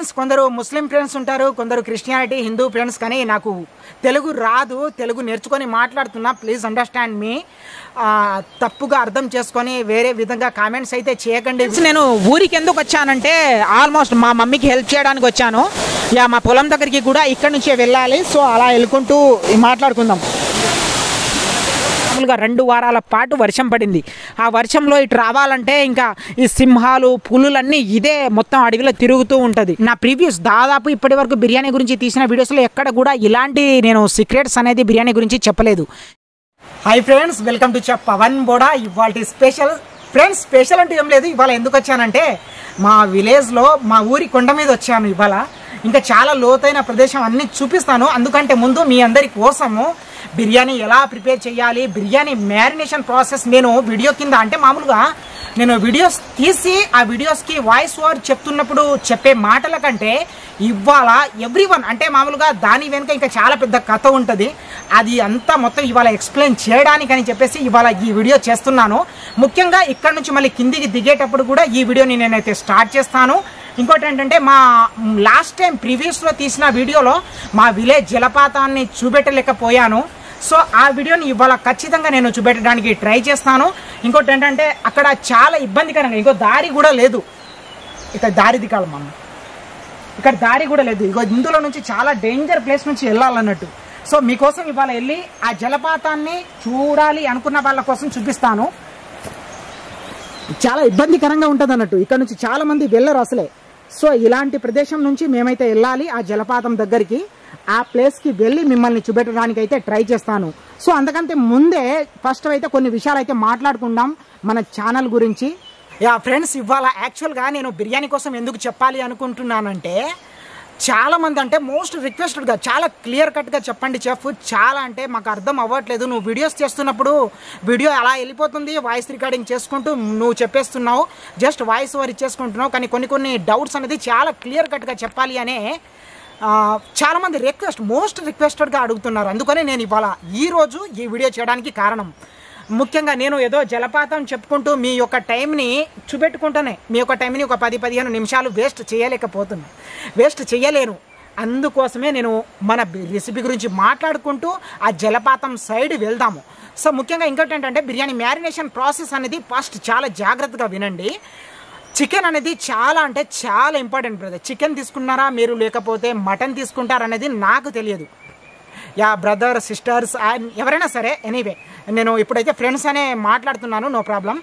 Friends కొందరు ముస్లిం friends ఉంటారు కొందరు క్రిస్టియానిటీ హిందూ ఫ్రెండ్స్ కానీ నాకు తెలుగు రాదు తెలుగు నేర్చుకొని మాట్లాడుతున్నా ప్లీజ్ అండర్స్టాండ్ మీ తప్పుగా అర్థం చేసుకొని వేరే విధంగా కామెంట్స్ అయితే చేయకండి నేను ఊరికి ఎందుకు వచ్చానంటే ఆల్మోస్ట్ మా మమ్మీకి హెల్ప్ చేయడానికి వచ్చాను యా మా పొలం దగ్గరికి కూడా ఇక్కడి నుంచే వెళ్ళాలి సో అలా వెళ్ళుకుంటూ మాట్లాడుకుందాం మామూలుగా రెండు వారాల పాటు వర్షం పడింది ఆ వర్షంలో ఇటు రావాలంటే ఇంకా ఈ సింహాలు పులులన్నీ ఇదే మొత్తం అడవిలో తిరుగుతూ ఉంటుంది నా ప్రీవియస్ దాదాపు ఇప్పటి వరకు బిర్యానీ గురించి తీసిన వీడియోస్లో ఎక్కడ కూడా ఇలాంటి నేను సీక్రెట్స్ అనేది బిర్యానీ గురించి చెప్పలేదు హాయ్ ఫ్రెండ్స్ వెల్కమ్ టు చెప్ పవన్ బోడా ఇవాళ స్పెషల్ ఫ్రెండ్స్ స్పెషల్ అంటే ఏం లేదు ఇవాళ ఎందుకు వచ్చానంటే మా విలేజ్లో మా ఊరి కొండ మీద వచ్చాను ఇవాళ ఇంకా చాలా లోతైన ప్రదేశం అన్ని చూపిస్తాను అందుకంటే ముందు మీ అందరి కోసము బిర్యానీ ఎలా ప్రిపేర్ చేయాలి బిర్యానీ మ్యారినేషన్ ప్రాసెస్ నేను వీడియో కింద అంటే మామూలుగా నేను వీడియోస్ తీసి ఆ వీడియోస్కి వాయిస్ ఓవర్ చెప్తున్నప్పుడు చెప్పే మాటల కంటే ఇవాళ ఎవ్రీ వన్ అంటే మామూలుగా దాని వెనుక ఇంకా చాలా పెద్ద కథ ఉంటుంది అది అంతా మొత్తం ఇవాళ ఎక్స్ప్లెయిన్ చేయడానికి అని చెప్పేసి ఇవాళ ఈ వీడియో చేస్తున్నాను ముఖ్యంగా ఇక్కడ నుంచి మళ్ళీ కిందికి దిగేటప్పుడు కూడా ఈ వీడియోని నేనైతే స్టార్ట్ చేస్తాను ఇంకోటి ఏంటంటే మా లాస్ట్ టైం ప్రీవియస్లో తీసిన వీడియోలో మా విలేజ్ జలపాతాన్ని చూపెట్టలేకపోయాను సో ఆ వీడియోని ఇవాళ ఖచ్చితంగా నేను చూపెట్టడానికి ట్రై చేస్తాను ఇంకోటి ఏంటంటే అక్కడ చాలా ఇబ్బందికరంగా ఇంకో దారి కూడా లేదు ఇక్కడ దారి దిగాలి మనం ఇక్కడ దారి కూడా లేదు ఇగో ఇందులో నుంచి చాలా డేంజర్ ప్లేస్ నుంచి వెళ్ళాలన్నట్టు సో మీకోసం ఇవాళ వెళ్ళి ఆ జలపాతాన్ని చూడాలి అనుకున్న వాళ్ళ కోసం చూపిస్తాను చాలా ఇబ్బందికరంగా ఉంటుంది అన్నట్టు ఇక్కడ నుంచి చాలా మంది వెళ్ళరు అసలే సో ఇలాంటి ప్రదేశం నుంచి మేమైతే వెళ్ళాలి ఆ జలపాతం దగ్గరికి ఆ ప్లేస్కి వెళ్ళి మిమ్మల్ని చూపెట్టడానికి అయితే ట్రై చేస్తాను సో అందుకంటే ముందే ఫస్ట్ అయితే కొన్ని విషయాలు అయితే మాట్లాడుకుందాం మన ఛానల్ గురించి యా ఫ్రెండ్స్ ఇవాళ యాక్చువల్గా నేను బిర్యానీ కోసం ఎందుకు చెప్పాలి అనుకుంటున్నానంటే చాలా మంది అంటే మోస్ట్ రిక్వెస్టెడ్గా చాలా క్లియర్ కట్గా చెప్పండి చెఫ్ చాలా అంటే మాకు అర్థం అవ్వట్లేదు నువ్వు వీడియోస్ చేస్తున్నప్పుడు వీడియో అలా వెళ్ళిపోతుంది వాయిస్ రికార్డింగ్ చేసుకుంటూ నువ్వు చెప్పేస్తున్నావు జస్ట్ వాయిస్ ఓవర్ ఇచ్చేసుకుంటున్నావు కానీ కొన్ని కొన్ని డౌట్స్ అనేది చాలా క్లియర్ కట్గా చెప్పాలి అనే ఆ, చాలా మంది రిక్వెస్ట్ మోస్ట్ రిక్వెస్టెడ్గా అడుగుతున్నారు అందుకనే నేను ఇవాళ ఈ రోజు ఈ వీడియో చేయడానికి కారణం ముఖ్యంగా నేను ఏదో జలపాతం చెప్పుకుంటూ మీ యొక్క టైంని చూపెట్టుకుంటూనే మీ యొక్క టైంని ఒక పది పదిహేను నిమిషాలు వేస్ట్ చేయలేకపోతున్నా వేస్ట్ చేయలేను అందుకోసమే నేను మన బి- రెసిపీ గురించి మాట్లాడుకుంటూ ఆ జలపాతం సైడ్ వెళ్దాము సో ముఖ్యంగా ఇంకోటి ఏంటంటే బిర్యానీ మ్యారినేషన్ ప్రాసెస్ అనేది ఫస్ట్ చాలా జాగ్రత్తగా వినండి చికెన్ అనేది చాలా అంటే చాలా ఇంపార్టెంట్ బ్రదర్ చికెన్ తీసుకున్నారా మీరు లేకపోతే మటన్ తీసుకుంటారనేది నాకు తెలియదు యా బ్రదర్ సిస్టర్స్ అండ్ ఎవరైనా సరే ఎనీవే నేను ఇప్పుడైతే ఫ్రెండ్స్ అనే మాట్లాడుతున్నాను నో ప్రాబ్లం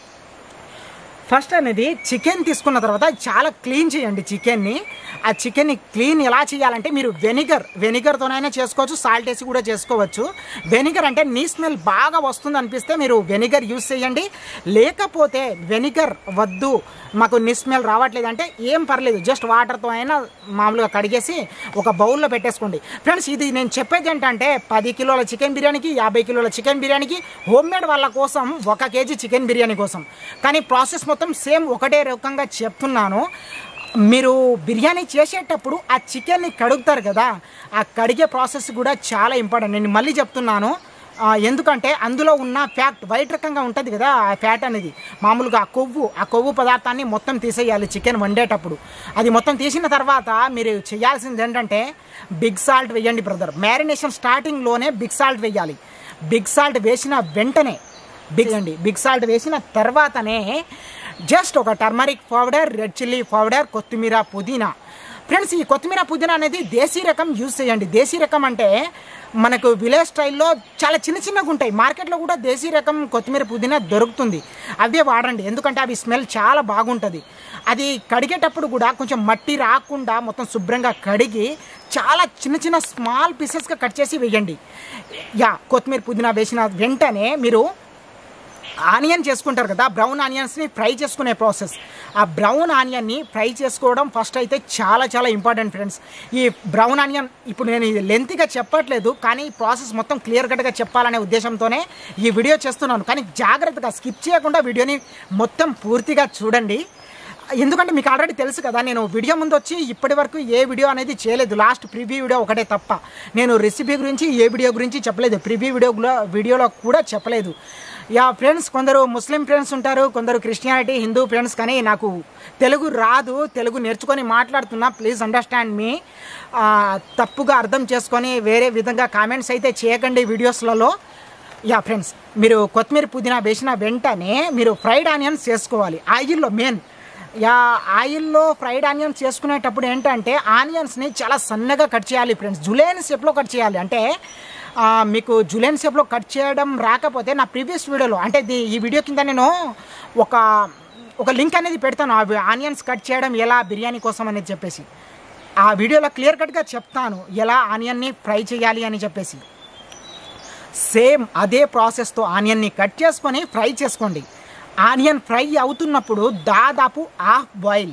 ఫస్ట్ అనేది చికెన్ తీసుకున్న తర్వాత చాలా క్లీన్ చేయండి చికెన్ని ఆ చికెన్ని క్లీన్ ఎలా చేయాలంటే మీరు వెనిగర్ వెనిగర్తోనైనా చేసుకోవచ్చు సాల్ట్ వేసి కూడా చేసుకోవచ్చు వెనిగర్ అంటే నీ స్మెల్ బాగా వస్తుంది అనిపిస్తే మీరు వెనిగర్ యూస్ చేయండి లేకపోతే వెనిగర్ వద్దు మాకు నీ స్మెల్ రావట్లేదు అంటే ఏం పర్లేదు జస్ట్ వాటర్తో అయినా మామూలుగా కడిగేసి ఒక బౌల్లో పెట్టేసుకోండి ఫ్రెండ్స్ ఇది నేను చెప్పేది ఏంటంటే పది కిలోల చికెన్ బిర్యానీకి యాభై కిలోల చికెన్ బిర్యానీకి హోమ్ మేడ్ వాళ్ళ కోసం ఒక కేజీ చికెన్ బిర్యానీ కోసం కానీ ప్రాసెస్ మొత్తం సేమ్ ఒకటే రకంగా చెప్తున్నాను మీరు బిర్యానీ చేసేటప్పుడు ఆ చికెన్ని కడుగుతారు కదా ఆ కడిగే ప్రాసెస్ కూడా చాలా ఇంపార్టెంట్ నేను మళ్ళీ చెప్తున్నాను ఆ, ఎందుకంటే అందులో ఉన్న ఫ్యాట్ వైట్ రకంగా ఉంటుంది కదా ఆ ఫ్యాట్ అనేది మామూలుగా ఆ కొవ్వు ఆ కొవ్వు పదార్థాన్ని మొత్తం తీసేయాలి చికెన్ వండేటప్పుడు అది మొత్తం తీసిన తర్వాత మీరు చేయాల్సింది ఏంటంటే బిగ్ సాల్ట్ వేయండి బ్రదర్ మ్యారినేషన్ స్టార్టింగ్లోనే బిగ్ సాల్ట్ వేయాలి బిగ్ సాల్ట్ వేసిన వెంటనే బిగ్ అండి బిగ్ సాల్ట్ వేసిన తర్వాతనే జస్ట్ ఒక turmeric powder red chilli powder కొత్తిమీర పుదీనా ఫ్రెండ్స్ ఈ కొత్తిమీర పుదీనా అనేది దేశీ రకం యూస్ చేయండి దేశీ రకం అంటే మనకు విలేజ్ స్టైల్లో చాలా చిన్న చిన్నగా ఉంటాయి మార్కెట్లో కూడా దేశీ రకం కొత్తిమీర పుదీనా దొరుకుతుంది అవే వాడండి ఎందుకంటే అవి స్మెల్ చాలా బాగుంటుంది అది కడిగేటప్పుడు కూడా కొంచెం మట్టి రాకుండా మొత్తం శుభ్రంగా కడిగి చాలా చిన్న చిన్న స్మాల్ పీసెస్గా కట్ చేసి వేయండి యా కొత్తిమీర పుదీనా వేసిన వెంటనే మీరు ఆనియన్ చేసుకుంటారు కదా బ్రౌన్ ఆనియన్స్ని ఫ్రై చేసుకునే ప్రాసెస్ ఆ బ్రౌన్ ఆనియన్ని ఫ్రై చేసుకోవడం ఫస్ట్ అయితే చాలా చాలా ఇంపార్టెంట్ ఫ్రెండ్స్ ఈ బ్రౌన్ ఆనియన్ ఇప్పుడు నేను ఇది లెంత్గా చెప్పట్లేదు కానీ ఈ ప్రాసెస్ మొత్తం క్లియర్ కట్గా చెప్పాలనే ఉద్దేశంతోనే ఈ వీడియో చేస్తున్నాను కానీ జాగ్రత్తగా స్కిప్ చేయకుండా వీడియోని మొత్తం పూర్తిగా చూడండి ఎందుకంటే మీకు ఆల్రెడీ తెలుసు కదా నేను వీడియో ముందు వచ్చి ఇప్పటి వరకు ఏ వీడియో అనేది చేయలేదు లాస్ట్ ప్రివ్యూ వీడియో ఒకటే తప్ప నేను రెసిపీ గురించి ఏ వీడియో గురించి చెప్పలేదు ప్రివ్యూ వీడియో వీడియోలో కూడా చెప్పలేదు యా ఫ్రెండ్స్ కొందరు ముస్లిం ఫ్రెండ్స్ ఉంటారు కొందరు క్రిస్టియానిటీ హిందూ ఫ్రెండ్స్ కానీ నాకు తెలుగు రాదు తెలుగు నేర్చుకొని మాట్లాడుతున్నా ప్లీజ్ అండర్స్టాండ్ మీ తప్పుగా అర్థం చేసుకొని వేరే విధంగా కామెంట్స్ అయితే చేయకండి వీడియోస్లలో యా ఫ్రెండ్స్ మీరు కొత్తిమీర పుదీనా వేసిన వెంటనే మీరు ఫ్రైడ్ ఆనియన్స్ చేసుకోవాలి ఆయిల్లో మెయిన్ యా ఆయిల్లో ఫ్రైడ్ ఆనియన్స్ చేసుకునేటప్పుడు ఏంటంటే ఆనియన్స్ని చాలా సన్నగా కట్ చేయాలి ఫ్రెండ్స్ జులైన్ షేప్లో కట్ చేయాలి అంటే ఆ, మీకు జులైన్ షేప్లో కట్ చేయడం రాకపోతే నా ప్రీవియస్ వీడియోలో అంటే ఇది ఈ వీడియో కింద నేను ఒక ఒక లింక్ అనేది పెడతాను ఆ ఆనియన్స్ కట్ చేయడం ఎలా బిర్యానీ కోసం అనేది చెప్పేసి ఆ వీడియోలో క్లియర్ కట్గా చెప్తాను ఎలా ఆనియన్ని ఫ్రై చేయాలి అని చెప్పేసి సేమ్ అదే ప్రాసెస్తో ఆనియన్ని కట్ చేసుకొని ఫ్రై చేసుకోండి ఆనియన్ ఫ్రై అవుతున్నప్పుడు దాదాపు హాఫ్ బాయిల్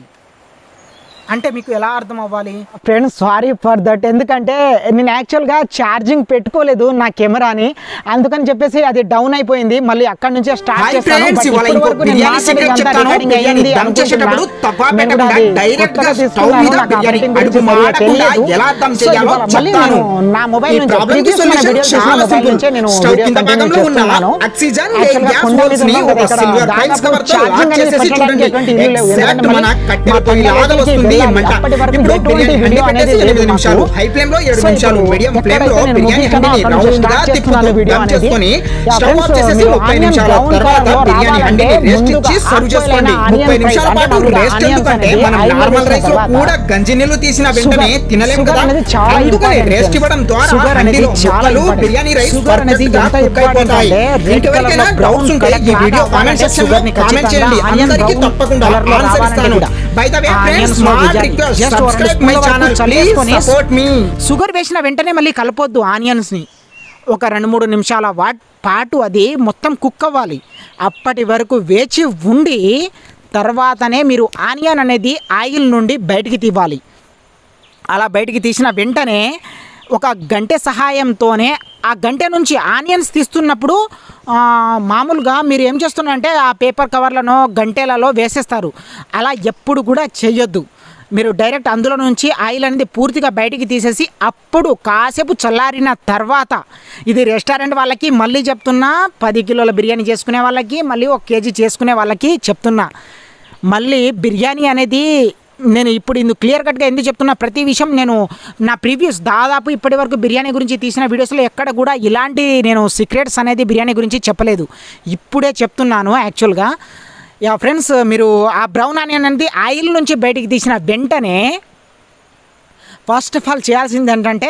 అంటే మీకు ఎలా అర్థం అవ్వాలి ఫ్రెండ్స్ సారీ ఫర్ దట్ ఎందుకంటే నేను యాక్చువల్గా ఛార్జింగ్ పెట్టుకోలేదు నా కెమెరాని అందుకని చెప్పేసి అది డౌన్ అయిపోయింది మళ్ళీ అక్కడి నుంచే స్టార్ట్ హాయ్ చేస్తాను ఫ్రెండ్స్ But ఇవాళ ఇప్పటి ఇంకో వరకు నేను బిర్యానీ మాట్లాడింది సీక్రెట్ అంతా చెప్తాను recording బిర్యానీ అయ్యింది దమ్ చేసేటప్పుడు అనుకుంటున్నా. తప్పా నేను పెట్టకుండా కూడా అది డైరెక్ట్ గా కొత్తగా స్టవ్ మీద తీసుకున్నాను. నాకు బిర్యానీ operating అడుగు గురించి మాడకుండా తెలియదు. ఎలా దమ్ సో చేయాలో ఇవాళ మళ్ళీ చెప్తాను నేను నా మొబైల్ ఈ నుంచి ప్రాబ్లం కి previous మన సొల్యూషన్ videos చేసిన చాలా మొబైల్ నుంచే నేను స్టవ్ video కింద continue భాగంలో ఉన్న చేస్తున్నాను. ఆక్సిజన్ Actually గా గ్యాస్ కుండ హోల్స్ ని మీద ఒక ఇక్కడ సిల్వర్ దాదాపు ఫైల్స్ కవర్ తో charging లాక్ అనేది చేసేసి పెట్టడానికి చూడండి ఎటువంటి ఇల్లు లేవు. ఎగ్జాక్ట్ ఎందుకంటే మన మళ్ళీ కట్టెల మా పొయ్యి లాగా పక్కన వస్తుంది వెళ్ళాలి. మంట అప్పటి వరకు ఇప్పుడు ఎటువంటి బిర్యానీ video హండి అనేది పెట్టేసి లేదు ఎనిమిది మాకు. నిమిషాలు హై ఫ్లేమ్ లో ఏడు సో నిమిషాలు ఇప్పుడు మీడియం ఫ్లేమ్ లో ఎక్కడైతే నేను బిర్యానీ ముగించానో హండిని అక్కడ నుంచి రౌండ్ గా start తిప్పుతూ చేస్తున్నాను video దమ్ అనేది. చేసుకొని యా స్టవ్ ఆఫ్ friends, చేసేసి మీరు ముప్పై onion నిమిషాల brown తర్వాత colour లో బిర్యానీ హండిని రావాలంటే రెస్ట్ ముందుగా ఇచ్చి సర్వ్ half చేసుకోండి boil అయిన ముప్పై onion నిమిషాల fry పాటు అంటే రెస్ట్ onions ఎందుకంటే అనేది మనం ఐదు నార్మల్ నిమిషాల రైస్ లో తర్వాత కూడా గంజి నీళ్ళు తీసిన వెంటనే Sugar- తినలేము sugar కదా అనేది చాలా అందుకని important రెస్ట్ friends. ఇవ్వడం ద్వారా Sugar అనేది హండిలో చాలా ముక్కలు important. బిర్యానీ రైస్ Sugar అనేది పర్ఫెక్ట్ గా ఎంత కుక్ అయిపోతాయి important అంటే red ఇంకెవరికైనా colour లో డౌట్స్ brown ఉంటే colour ఈ వీడియో లాగా కామెంట్ రావాలంటే సెక్షన్ లో sugar ని కామెంట్ ఖచ్చితంగా చేయండి onion అందరికీ brown తప్పకుండా colour లో ఆన్సర్ రావాలంటే ఇస్తాను కూడా. బై ద వే ఆ ఫ్రెండ్స్ onions లో స్మాల్ వేయాలి. రిక్వెస్ట్ Just ఒక సబ్స్క్రైబ్ రెండు మై స్పూన్ల ఛానల్ వరకు ప్లీజ్ చల్లేసుకొని సపోర్ట్ మీ షుగర్ వేసిన వెంటనే మళ్ళీ కలపొద్దు ఆనియన్స్ని ఒక రెండు మూడు నిమిషాల వాట్ పాటు అది మొత్తం కుక్ అవ్వాలి అప్పటి వరకు వేచి ఉండి తర్వాతనే మీరు ఆనియన్ అనేది ఆయిల్ నుండి బయటికి తీవాలి అలా బయటికి తీసిన వెంటనే ఒక గంటె సహాయంతోనే ఆ గంటె నుంచి ఆనియన్స్ తీస్తున్నప్పుడు ఆ, మామూలుగా మీరు ఏం చేస్తున్నారంటే ఆ పేపర్ కవర్లను గంటెలలో వేసేస్తారు అలా ఎప్పుడు కూడా చెయ్యొద్దు మీరు డైరెక్ట్ అందులో నుంచి ఆయిల్ అనేది పూర్తిగా బయటికి తీసేసి అప్పుడు కాసేపు చల్లారిన తర్వాత ఇది రెస్టారెంట్ వాళ్ళకి మళ్ళీ చెప్తున్నా పది కిలోల బిర్యానీ చేసుకునే వాళ్ళకి మళ్ళీ ఒక కేజీ చేసుకునే వాళ్ళకి చెప్తున్నా మళ్ళీ బిర్యానీ అనేది నేను ఇప్పుడు ఇందుకు క్లియర్ కట్గా ఎందుకు చెప్తున్నా ప్రతి విషయం నేను నా ప్రీవియస్ దాదాపు ఇప్పటి వరకు బిర్యానీ గురించి తీసిన వీడియోస్లో ఎక్కడ కూడా ఇలాంటి నేను సీక్రెట్స్ అనేది బిర్యానీ గురించి చెప్పలేదు ఇప్పుడే చెప్తున్నాను యాక్చువల్గా యా ఫ్రెండ్స్ మీరు ఆ బ్రౌన్ ఆనియన్ అనేది ఆయిల్ నుంచి బయటికి తీసిన వెంటనే ఫస్ట్ ఆఫ్ ఆల్ చేయాల్సింది ఏంటంటే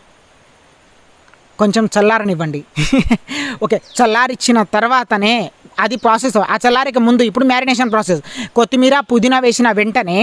కొంచెం చల్లారనివ్వండి ఓకే చల్లారిచ్చిన తర్వాతనే అది ప్రాసెస్ ఆ చల్లారిక ముందు ఇప్పుడు మ్యారినేషన్ ప్రాసెస్ కొత్తిమీర పుదీనా వేసిన వెంటనే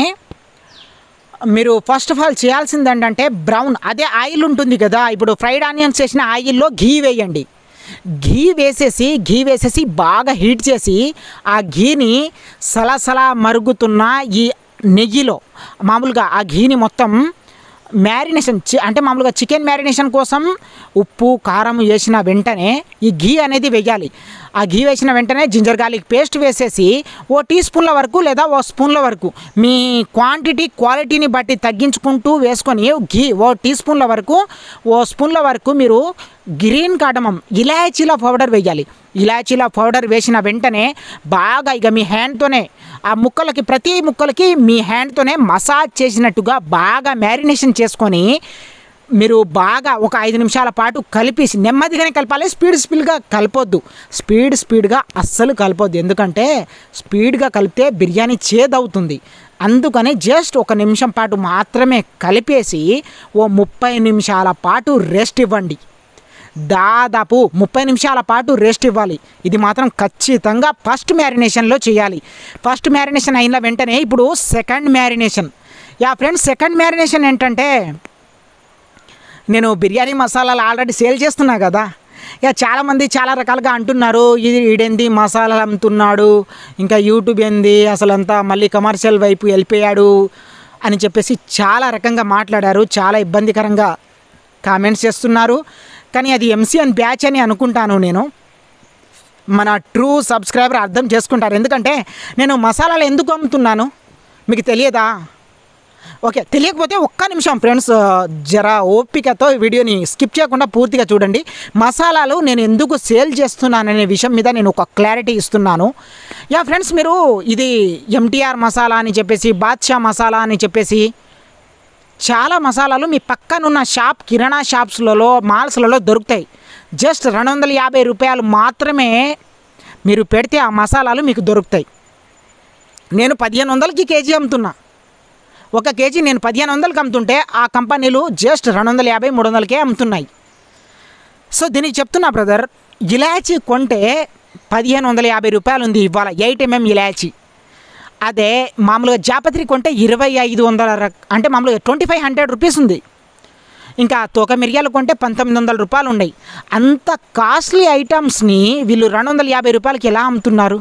మీరు ఫస్ట్ ఆఫ్ ఆల్ చేయాల్సింది ఏంటంటే బ్రౌన్ అదే ఆయిల్ ఉంటుంది కదా ఇప్పుడు ఫ్రైడ్ ఆనియన్స్ వేసిన ఆయిల్లో ఘీ వేయండి ఘీ వేసేసి ఘీ వేసేసి బాగా హీట్ చేసి ఆ ఘీని సలసలా మరుగుతున్న ఈ నెయ్యిలో మామూలుగా ఆ ఘీని మొత్తం మ్యారినేషన్ చి- అంటే మామూలుగా చికెన్ మ్యారినేషన్ కోసం ఉప్పు కారం వేసిన వెంటనే ఈ ఘీ అనేది వేయాలి ఆ ఘీ వేసిన వెంటనే జింజర్ గార్లిక్ పేస్ట్ వేసేసి ఓ టీ స్పూన్ల వరకు లేదా ఓ స్పూన్ల వరకు మీ క్వాంటిటీ క్వాలిటీని బట్టి తగ్గించుకుంటూ వేసుకొని ఘీ ఓ టీ స్పూన్ల వరకు ఓ స్పూన్ల వరకు మీరు గ్రీన్ కాటమం ఇలాచీల పౌడర్ వేయాలి ఇలాచీల పౌడర్ వేసిన వెంటనే బాగా ఇక మీ హ్యాండ్తోనే ఆ ముక్కలకి ప్రతి ముక్కలకి మీ హ్యాండ్తోనే మసాజ్ చేసినట్టుగా బాగా మ్యారినేషన్ చేసుకొని మీరు బాగా ఒక ఐదు నిమిషాల పాటు కలిపేసి నెమ్మదిగానే కలపాలి స్పీడ్ స్పీడ్గా కలపొద్దు స్పీడ్ స్పీడ్గా అస్సలు కలపొద్దు ఎందుకంటే స్పీడ్గా కలిపితే బిర్యానీ చేదవుతుంది అందుకని జస్ట్ ఒక నిమిషం పాటు మాత్రమే కలిపేసి ఓ ముప్పై నిమిషాల పాటు రెస్ట్ ఇవ్వండి దాదాపు ముప్పై నిమిషాల పాటు రెస్ట్ ఇవ్వాలి ఇది మాత్రం ఖచ్చితంగా ఫస్ట్ మ్యారినేషన్లో చేయాలి ఫస్ట్ మ్యారినేషన్ అయిన వెంటనే ఇప్పుడు second marination yeah friends second marination ఏంటంటే నేను బిర్యానీ మసాలాలు ఆల్రెడీ సేల్ చేస్తున్నా కదా ఇక చాలామంది చాలా రకాలుగా అంటున్నారు ఇది ఈడేంది మసాలాలు అమ్ముతున్నాడు ఇంకా యూట్యూబ్ ఏంది అసలు అంతా మళ్ళీ కమర్షియల్ వైపు వెళ్ళిపోయాడు అని చెప్పేసి చాలా రకంగా మాట్లాడారు చాలా ఇబ్బందికరంగా కామెంట్స్ చేస్తున్నారు కానీ అది ఎంసీఎన్ బ్యాచ్ అని అనుకుంటాను నేను మన ట్రూ సబ్స్క్రైబర్ అర్థం చేసుకుంటారు ఎందుకంటే నేను మసాలాలు ఎందుకు అమ్ముతున్నాను మీకు తెలియదా ఓకే తెలియకపోతే ఒక్క నిమిషం ఫ్రెండ్స్ జర ఓపికతో ఈ వీడియోని స్కిప్ చేయకుండా పూర్తిగా చూడండి మసాలాలు నేను ఎందుకు సేల్ చేస్తున్నాననే విషయం మీద నేను ఒక క్లారిటీ ఇస్తున్నాను యా ఫ్రెండ్స్ మీరు ఇది ఎంటీఆర్ మసాలా అని చెప్పేసి బాద్షా మసాలా అని చెప్పేసి చాలా మసాలాలు మీ పక్కనున్న షాప్ కిరాణా షాప్స్లలో మాల్స్లలో దొరుకుతాయి జస్ట్ రెండు వందల యాభై రూపాయలు మాత్రమే మీరు పెడితే ఆ మసాలాలు మీకు దొరుకుతాయి నేను పదిహేను వందలకి కేజీ అమ్ముతున్నా ఒక కేజీ నేను పదిహేను వందలకి అమ్ముతుంటే ఆ కంపెనీలు జస్ట్ రెండు వందల యాభై మూడు వందలకే అమ్ముతున్నాయి సో దీనికి చెప్తున్నా బ్రదర్ ఇలాచీ కొంటే పదిహేను వందల యాభై రూపాయలు ఉంది ఇవాళ ఎయిట్ ఎంఎం ఇలాచీ అదే మామూలుగా జాపత్రి కొంటే ఇరవై ఐదు వందల రక్- అంటే మామూలుగా ట్వంటీ ఫైవ్ హండ్రెడ్ రూపీస్ ఉంది ఇంకా తోక మిరియాలు కొంటే పంతొమ్మిది వందల రూపాయలు ఉన్నాయి అంత కాస్ట్లీ ఐటమ్స్ని వీళ్ళు రెండు వందల యాభై రూపాయలకి ఎలా అమ్ముతున్నారు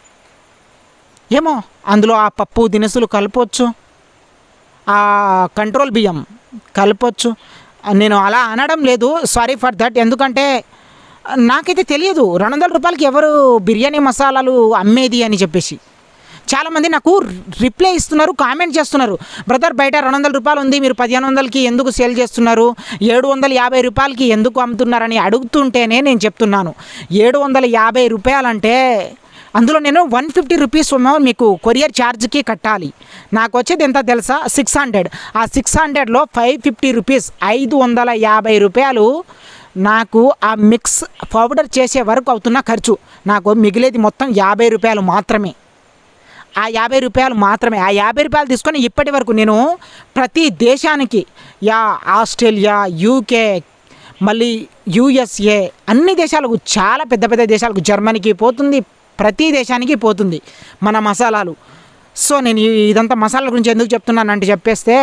ఏమో అందులో ఆ పప్పు దినుసులు కలపవచ్చు ఆ కంట్రోల్ బియ్యం కలపొచ్చు నేను అలా అనడం లేదు సారీ ఫర్ దట్ ఎందుకంటే నాకైతే తెలియదు రెండు వందల రూపాయలకి ఎవరు బిర్యానీ మసాలాలు అమ్మేది అని చెప్పేసి చాలామంది నాకు రిప్లై ఇస్తున్నారు కామెంట్ చేస్తున్నారు బ్రదర్ బయట రెండు వందల రూపాయలు ఉంది మీరు పదిహేను వందలకి ఎందుకు సేల్ చేస్తున్నారు ఏడు వందల యాభై రూపాయలకి ఎందుకు అమ్ముతున్నారని అడుగుతుంటేనే నేను చెప్తున్నాను ఏడు వందల యాభై రూపాయలంటే అందులో నేను వన్ ఫిఫ్టీ రూపీస్ ఏమో మీకు కొరియర్ ఛార్జ్కి కట్టాలి నాకు వచ్చేది ఎంత తెలుసా సిక్స్ హండ్రెడ్ ఆ సిక్స్ హండ్రెడ్లో ఫైవ్ ఫిఫ్టీ రూపీస్ ఐదు వందల యాభై రూపాయలు నాకు ఆ మిక్స్ పౌడర్ చేసే వరకు అవుతున్న ఖర్చు నాకు మిగిలేది మొత్తం యాభై రూపాయలు మాత్రమే ఆ యాభై రూపాయలు మాత్రమే ఆ యాభై రూపాయలు తీసుకొని ఇప్పటి వరకు నేను ప్రతి దేశానికి యా ఆస్ట్రేలియా యూకే మళ్ళీ యూఎస్ఏ అన్ని దేశాలకు చాలా పెద్ద పెద్ద దేశాలకు జర్మనీకి పోతుంది ప్రతి దేశానికి పోతుంది మన మసాలాలు సో నేను ఈ- ఇదంతా మసాలా గురించి ఎందుకు చెప్తున్నానంటే చెప్పేస్తే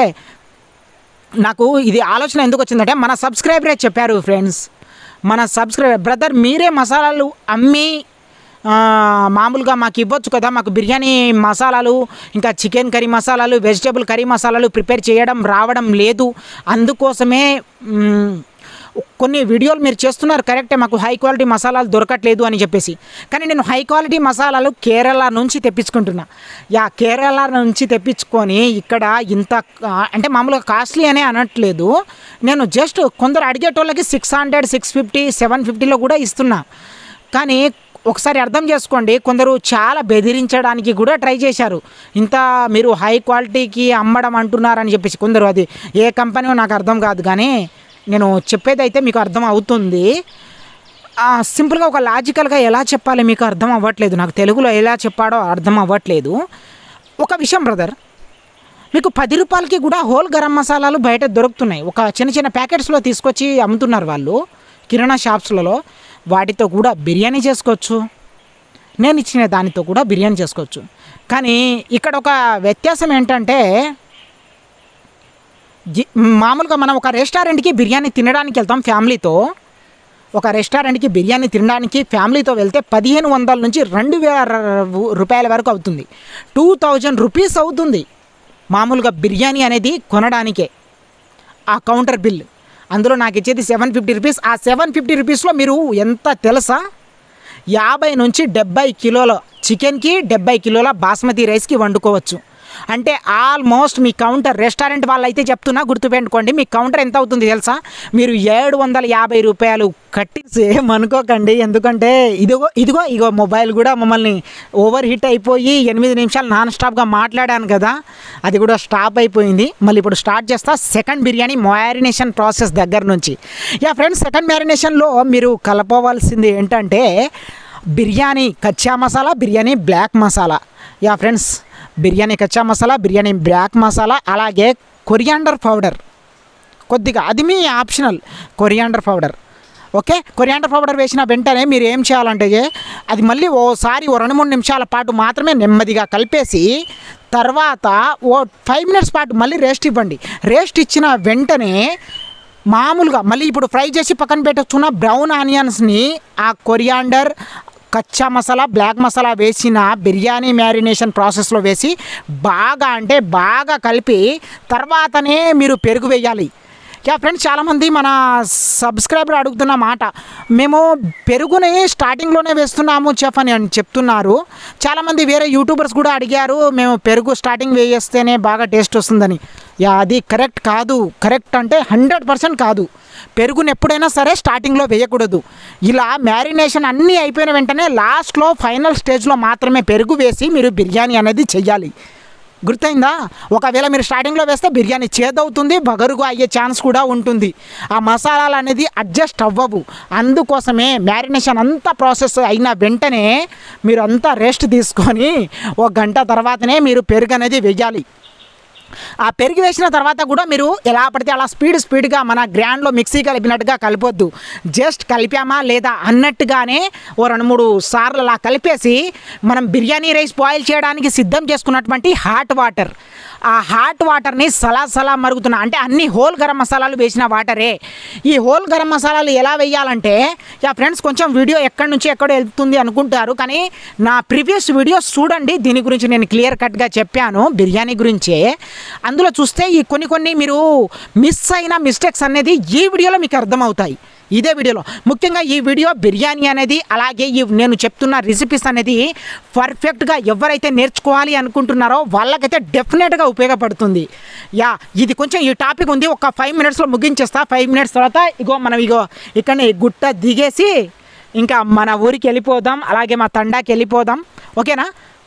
నాకు ఇది ఆలోచన ఎందుకు వచ్చిందంటే మన సబ్స్క్రైబరే చెప్పారు ఫ్రెండ్స్ మన సబ్స్క్రైబర్ బ్రదర్ మీరే మసాలాలు అమ్మి ఆ, మామూలుగా మాకు ఇవ్వచ్చు కదా మాకు బిర్యానీ మసాలాలు ఇంకా చికెన్ కర్రీ మసాలాలు వెజిటేబుల్ కర్రీ మసాలాలు ప్రిపేర్ చేయడం రావడం లేదు అందుకోసమే మ్, కొన్ని వీడియోలు మీరు చేస్తున్నారు కరెక్టే మాకు హై క్వాలిటీ మసాలాలు దొరకట్లేదు అని చెప్పేసి కానీ నేను హై క్వాలిటీ మసాలాలు కేరళ నుంచి తెప్పించుకుంటున్నా యా కేరళ నుంచి తెప్పించుకొని ఇక్కడ ఇంత ఆ, అంటే మామూలుగా కాస్ట్లీ అనే అనట్లేదు నేను జస్ట్ కొందరు అడిగేటోళ్ళకి six hundred six fifty seven ఫిఫ్టీలో కూడా ఇస్తున్నా కానీ ఒకసారి అర్థం చేసుకోండి కొందరు చాలా బెదిరించడానికి కూడా ట్రై చేశారు ఇంత మీరు హై క్వాలిటీకి అమ్మడం అంటున్నారని చెప్పేసి కొందరు అది ఏ కంపెనీయో నాకు అర్థం కాదు కానీ నేను చెప్పేది అయితే మీకు అర్థం అవుతుంది ఆ, సింపుల్గా ఒక లాజికల్గా ఎలా చెప్పాలి మీకు అర్థం అవ్వట్లేదు నాకు తెలుగులో ఎలా చెప్పాడో అర్థం అవ్వట్లేదు ఒక విషయం బ్రదర్ మీకు పది రూపాయలకి కూడా హోల్ గరం మసాలాలు బయట దొరుకుతున్నాయి ఒక చిన్న చిన్న ప్యాకెట్స్లో తీసుకొచ్చి అమ్ముతున్నారు వాళ్ళు కిరాణా షాప్స్లలో వాటితో కూడా బిర్యానీ చేసుకోవచ్చు నేను ఇచ్చిన దానితో కూడా బిర్యానీ చేసుకోవచ్చు కానీ ఇక్కడ ఒక వ్యత్యాసం ఏంటంటే జి- మామూలుగా మనం ఒక రెస్టారెంట్కి బిర్యానీ తినడానికి వెళ్తాం ఫ్యామిలీతో ఒక రెస్టారెంట్కి బిర్యానీ తినడానికి ఫ్యామిలీతో వెళ్తే పదిహేను వందల నుంచి రెండు వేల ర- రూపాయల వరకు అవుతుంది టూ థౌజండ్ రూపీస్ అవుతుంది మామూలుగా బిర్యానీ అనేది కొనడానికే ఆ కౌంటర్ బిల్ అందులో నాకు ఇచ్చేది సెవెన్ ఫిఫ్టీ రూపీస్ ఆ సెవెన్ ఫిఫ్టీ రూపీస్లో మీరు ఎంత తెలుసా యాభై నుంచి డెబ్బై కిలోల చికెన్కి డెబ్బై కిలోల బాస్మతి రైస్కి వండుకోవచ్చు అంటే ఆల్మోస్ట్ మీ కౌంటర్ రెస్టారెంట్ వాళ్ళు అయితే చెప్తున్నా గుర్తుపెట్టుకోండి మీ కౌంటర్ ఎంత అవుతుంది తెలుసా మీరు ఏడు వందల యాభై రూపాయలు కట్టేసి ఏమనుకోకండి ఎందుకంటే ఇదిగో ఇదిగో ఇగో మొబైల్ కూడా మమ్మల్ని ఓవర్ హిట్ అయిపోయి ఎనిమిది నిమిషాలు నాన్ స్టాప్గా మాట్లాడాను కదా అది కూడా స్టాప్ అయిపోయింది మళ్ళీ ఇప్పుడు స్టార్ట్ చేస్తా సెకండ్ బిర్యానీ మ్యారినేషన్ ప్రాసెస్ దగ్గర నుంచి యా ఫ్రెండ్స్ సెకండ్ మ్యారినేషన్లో మీరు కలపవలసింది ఏంటంటే బిర్యానీ కచ్చా masala biryani black masala yeah friends biryani కచ్చా మసాలా బిర్యానీ బ్లాక్ మసాలా అలాగే కొరియాండర్ పౌడర్ కొద్దిగా అది మీ optional coriander powder okay coriander powder వేసిన వెంటనే మీరు ఏం చేయాలంటే అది మళ్ళీ ఓసారి ఓ రెండు మూడు నిమిషాల పాటు మాత్రమే నెమ్మదిగా కలిపేసి తర్వాత ఓ ఫైవ్ మినిట్స్ పాటు మళ్ళీ రెస్ట్ ఇవ్వండి రెస్ట్ ఇచ్చిన వెంటనే మామూలుగా మళ్ళీ ఇప్పుడు ఫ్రై చేసి పక్కన పెట్టొచ్చున్న బ్రౌన్ ఆనియన్స్ని ఆ కొరియాండర్ కచ్చా మసాలా బ్లాక్ మసాలా వేసిన బిర్యానీ మ్యారినేషన్ ప్రాసెస్లో వేసి బాగా అంటే బాగా కలిపి తర్వాతనే మీరు పెరుగు వేయాలి యా ఫ్రెండ్స్ చాలామంది మన సబ్స్క్రైబర్ అడుగుతున్న మాట మేము పెరుగుని స్టార్టింగ్లోనే వేస్తున్నాము చెఫ్ అని అని చెప్తున్నారు చాలామంది వేరే యూట్యూబర్స్ కూడా అడిగారు మేము పెరుగు స్టార్టింగ్ వేయేస్తేనే బాగా టేస్ట్ వస్తుందని యా అది కరెక్ట్ కాదు కరెక్ట్ అంటే హండ్రెడ్ పర్సెంట్ కాదు పెరుగుని ఎప్పుడైనా సరే స్టార్టింగ్లో వేయకూడదు ఇలా మ్యారినేషన్ అన్నీ అయిపోయిన వెంటనే లాస్ట్లో ఫైనల్ స్టేజ్లో మాత్రమే పెరుగు వేసి మీరు బిర్యానీ అనేది చెయ్యాలి గుర్తయిందా ఒకవేళ మీరు స్టార్టింగ్లో వేస్తే బిర్యానీ చేదవుతుంది బగరుగా అయ్యే ఛాన్స్ కూడా ఉంటుంది ఆ మసాలాలు అనేది అడ్జస్ట్ అవ్వవు అందుకోసమే మ్యారినేషన్ అంతా ప్రాసెస్ అయిన వెంటనే మీరు అంతా రెస్ట్ తీసుకొని ఒక గంట తర్వాతనే మీరు పెరుగు అనేది వేయాలి ఆ పెరిగి వేసిన తర్వాత కూడా మీరు ఎలా పడితే అలా స్పీడ్ స్పీడ్గా మన గ్రాండ్లో మిక్సీ కలిపినట్టుగా కలిపొద్దు జస్ట్ కలిపామా లేదా అన్నట్టుగానే ఓ రెండు మూడు సార్లు అలా కలిపేసి మనం బిర్యానీ రైస్ బాయిల్ చేయడానికి సిద్ధం చేసుకున్నటువంటి హాట్ వాటర్ ఆ హాట్ వాటర్ని సలా సలా మరుగుతున్న అంటే అన్ని హోల్ గరం మసాలాలు వేసిన వాటరే ఈ హోల్ గరం మసాలాలు ఎలా వేయాలంటే యా ఫ్రెండ్స్ కొంచెం వీడియో ఎక్కడి నుంచి ఎక్కడ వెళ్తుంది అనుకుంటారు కానీ నా ప్రీవియస్ వీడియోస్ చూడండి దీని గురించి నేను క్లియర్ కట్గా చెప్పాను బిర్యానీ గురించే అందులో చూస్తే ఈ కొన్ని కొన్ని మీరు మిస్ అయిన మిస్టేక్స్ అనేది ఈ వీడియోలో మీకు అర్థమవుతాయి ఇదే వీడియోలో ముఖ్యంగా ఈ వీడియో బిర్యానీ అనేది అలాగే ఈ నేను చెప్తున్న రెసిపీస్ అనేది పర్ఫెక్ట్గా ఎవరైతే నేర్చుకోవాలి అనుకుంటున్నారో వాళ్ళకైతే డెఫినెట్గా ఉపయోగపడుతుంది యా ఇది కొంచెం ఈ టాపిక్ ఉంది ఒక ఫైవ్ మినిట్స్లో ముగించేస్తా ఫైవ్ మినిట్స్ తర్వాత ఇగో మనం ఇగో ఇక్కడ గుట్ట దిగేసి ఇంకా మన ఊరికి వెళ్ళిపోదాం అలాగే మా తండాకి వెళ్ళిపోదాం ఓకేనా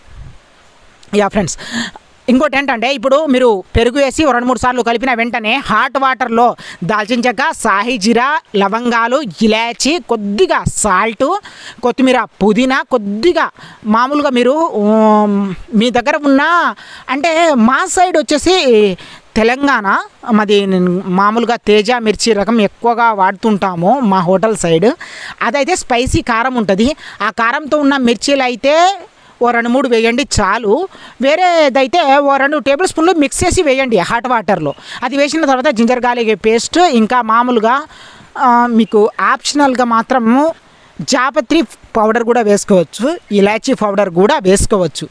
యా ఫ్రెండ్స్ ఇంకోటి ఏంటంటే ఇప్పుడు మీరు పెరుగు వేసి ఓ రెండు మూడు సార్లు కలిపిన వెంటనే హాట్ వాటర్లో దాల్చిన చెక్క సాహి జీరా లవంగాలు ఇలాచి కొద్దిగా సాల్ట్ కొత్తిమీర పుదీనా కొద్దిగా మామూలుగా మీరు ఉమ్, మీ దగ్గర ఉన్న అంటే మా సైడ్ వచ్చేసి తెలంగాణ మాది నేను మామూలుగా తేజ మిర్చి రకం ఎక్కువగా వాడుతుంటాము మా హోటల్ సైడ్ అదైతే స్పైసీ కారం ఉంటుంది ఆ కారంతో ఉన్న మిర్చీలు అయితే ఓ రెండు మూడు వేయండి చాలు వేరేదైతే ఓ రెండు టేబుల్ స్పూన్లు మిక్స్ చేసి వేయండి హాట్ వాటర్లో అది వేసిన తర్వాత జింజర్ గార్లిక్ పేస్ట్ ఇంకా మామూలుగా ఆ, మీకు ఆప్షనల్గా మాత్రము జాపత్రి పౌడర్ కూడా వేసుకోవచ్చు ఇలాచీ పౌడర్ కూడా వేసుకోవచ్చు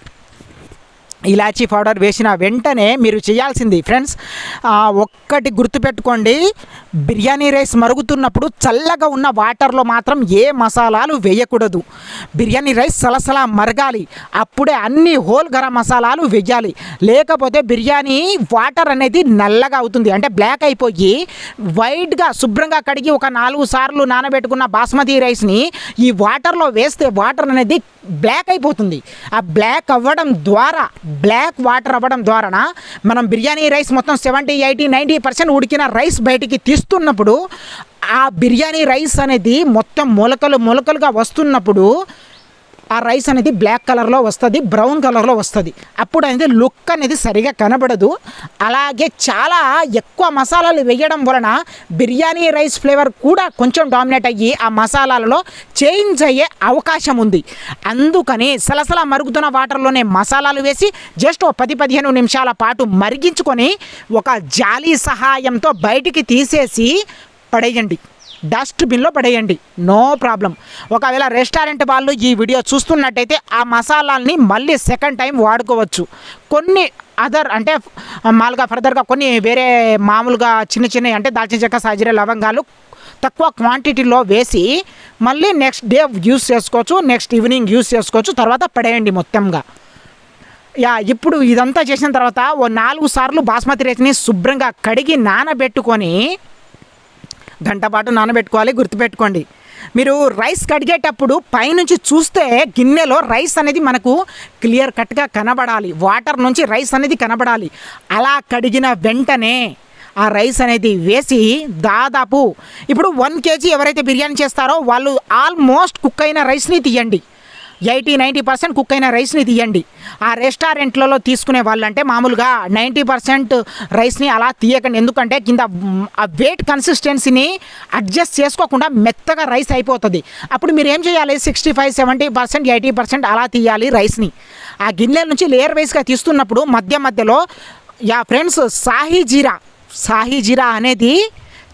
ఇలాచీ పౌడర్ వేసిన వెంటనే మీరు చేయాల్సింది ఫ్రెండ్స్ ఆ, ఒక్కటి గుర్తుపెట్టుకోండి బిర్యానీ రైస్ మరుగుతున్నప్పుడు చల్లగా ఉన్న వాటర్లో మాత్రం ఏ మసాలాలు వేయకూడదు బిర్యానీ రైస్ సలసలా మరగాలి అప్పుడే అన్ని హోల్ గరం మసాలాలు వేయాలి లేకపోతే బిర్యానీ వాటర్ అనేది నల్లగా అవుతుంది అంటే బ్లాక్ అయిపోయి వైట్గా శుభ్రంగా కడిగి ఒక నాలుగు సార్లు నానబెట్టుకున్న బాస్మతి రైస్ని ఈ వాటర్లో వేస్తే వాటర్ అనేది బ్లాక్ అయిపోతుంది ఆ బ్లాక్ అవ్వడం ద్వారా బ్లాక్ వాటర్ అవ్వడం ద్వారా మనం బిర్యానీ రైస్ మొత్తం సెవెంటీ ఎయిటీ నైంటీ పర్సెంట్ ఉడికిన రైస్ బయటికి తీస్తున్నప్పుడు ఆ బిర్యానీ రైస్ అనేది మొత్తం మొలకలు మొలకలుగా వస్తున్నప్పుడు ఆ రైస్ అనేది బ్లాక్ కలర్లో వస్తుంది బ్రౌన్ కలర్లో వస్తుంది అప్పుడు అనేది లుక్ అనేది సరిగా కనబడదు అలాగే చాలా ఎక్కువ మసాలాలు వేయడం వలన బిర్యానీ రైస్ ఫ్లేవర్ కూడా కొంచెం డామినేట్ అయ్యి ఆ మసాలాలలో చేంజ్ అయ్యే అవకాశం ఉంది అందుకని సలసల మరుగుతున్న వాటర్లోనే మసాలాలు వేసి జస్ట్ ఒక పది పదిహేను నిమిషాల పాటు మరిగించుకొని ఒక జాలీ సహాయంతో బయటికి తీసేసి పడేయండి డస్ట్బిన్లో పడేయండి నో ప్రాబ్లం ఒకవేళ రెస్టారెంట్ వాళ్ళు ఈ వీడియో చూస్తున్నట్టయితే ఆ మసాలాల్ని మళ్ళీ సెకండ్ టైం వాడుకోవచ్చు కొన్ని అదర్ అంటే మామూలుగా ఫర్దర్గా కొన్ని వేరే మామూలుగా చిన్న చిన్న అంటే దాల్చిన చెక్క సాజీర లవంగాలు తక్కువ క్వాంటిటీలో వేసి మళ్ళీ నెక్స్ట్ డే యూస్ చేసుకోవచ్చు నెక్స్ట్ ఈవినింగ్ యూస్ చేసుకోవచ్చు తర్వాత పడేయండి మొత్తంగా యా ఇప్పుడు ఇదంతా చేసిన తర్వాత ఓ నాలుగు సార్లు బాస్మతి రైస్ని శుభ్రంగా కడిగి నానబెట్టుకొని గంట పాటు నానబెట్టుకోవాలి గుర్తుపెట్టుకోండి మీరు రైస్ కడిగేటప్పుడు పైనుంచి చూస్తే గిన్నెలో రైస్ అనేది మనకు క్లియర్ కట్గా కనబడాలి వాటర్ నుంచి రైస్ అనేది కనబడాలి అలా కడిగిన వెంటనే ఆ రైస్ అనేది వేసి దాదాపు ఇప్పుడు వన్ కేజీ ఎవరైతే బిర్యానీ చేస్తారో వాళ్ళు ఆల్మోస్ట్ కుక్ అయిన రైస్ని తీయండి ఎయిటీ నైంటీ పర్సెంట్ కుక్ అయిన రైస్ని తీయండి ఆ రెస్టారెంట్లలో తీసుకునే వాళ్ళంటే మామూలుగా నైంటీ పర్సెంట్ రైస్ని అలా తీయకండి ఎందుకంటే కింద మ్, ఆ వెయిట్ కన్సిస్టెన్సీని అడ్జస్ట్ చేసుకోకుండా మెత్తగా రైస్ అయిపోతుంది అప్పుడు మీరు ఏం చేయాలి sixty five seventy percent eighty percent అలా తీయాలి రైస్ని ఆ గిన్నెల నుంచి లేయర్ వైస్గా తీస్తున్నప్పుడు మధ్య మధ్యలో యా ఫ్రెండ్స్ సాహీ జీరా సాహీ జీరా అనేది